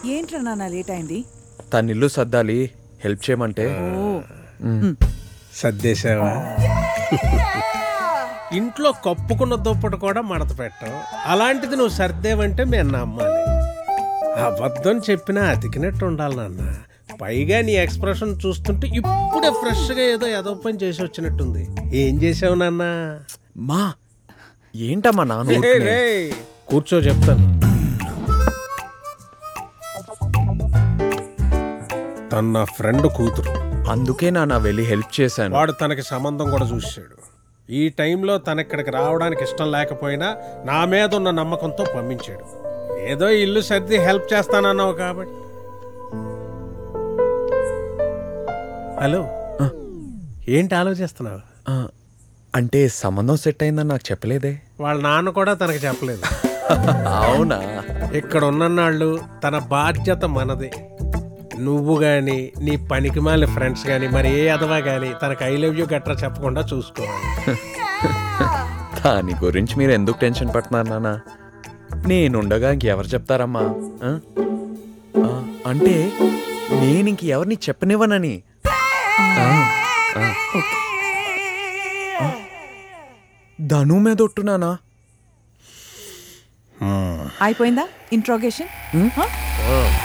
ఏంట్రా నాన్న లేట్ అయింది తన ఇల్లు సర్దాలి హెల్ప్ చేయమంటే ఓ సర్దేశావా ఇంట్లో కప్పుకున్న దుప్పటి కూడా మడత పెట్టావు అలాంటిది నువ్వు సర్దేవంటే మేము నమ్మాలి అబద్ధం చెప్పినా అతికినట్టు ఉండాలి నాన్న పైగా నీ ఎక్స్ప్రెషన్ చూస్తుంటే ఇప్పుడే ఫ్రెష్గా ఏదో ఏదో పని చేసి వచ్చినట్టుంది ఏం చేసావు నాన్న మా ఏంటమ్మా నాన్న రేయ్, ఊరుకునే? రేయ్, కూర్చో చెప్తాను తన నా ఫ్రెండ్ కూతురు అందుకే నాన్న వెళ్ళి హెల్ప్ చేశాను వాడు తనకి సంబంధం కూడా చూశాడు ఈ టైంలో తన ఇక్కడికి రావడానికి ఇష్టం లేకపోయినా నా మీద ఉన్న నమ్మకంతో పంపించాడు ఏదో ఇల్లు సర్ది హెల్ప్ చేస్తానన్నావు కాబట్టి హలో ఆ. ఏంటి ఆలోచిస్తున్నావు ఆ, అంటే సంబంధం సెట్ అయిందని నాకు చెప్పలేదే వాళ్ళ నాన్న కూడా తనకి చెప్పలేదు అవునా ఇక్కడ ఉన్ననాళ్ళు తన బాధ్యత మనది నువ్వు గాని నీ పనికి మాలిన ఫ్రెండ్స్ గాని మరి ఏ అదవా గాని తనకు ఐ లవ్ యూ గట్రా చెప్పకుండా చూసుకోవాలి దాని గురించి మీరు ఎందుకు టెన్షన్ పడుతున్నారు నాన్న నేనుండగా ఇంకెవరు చెప్తారమ్మా ఆ? ఆ, అంటే నేను ఇంక ఎవరిని చెప్పనివ్వనని ఆ, ఆ. ఆ. ధను మీద ఒట్టునానా అయిపోయిందా ఇంట్రోగేషన్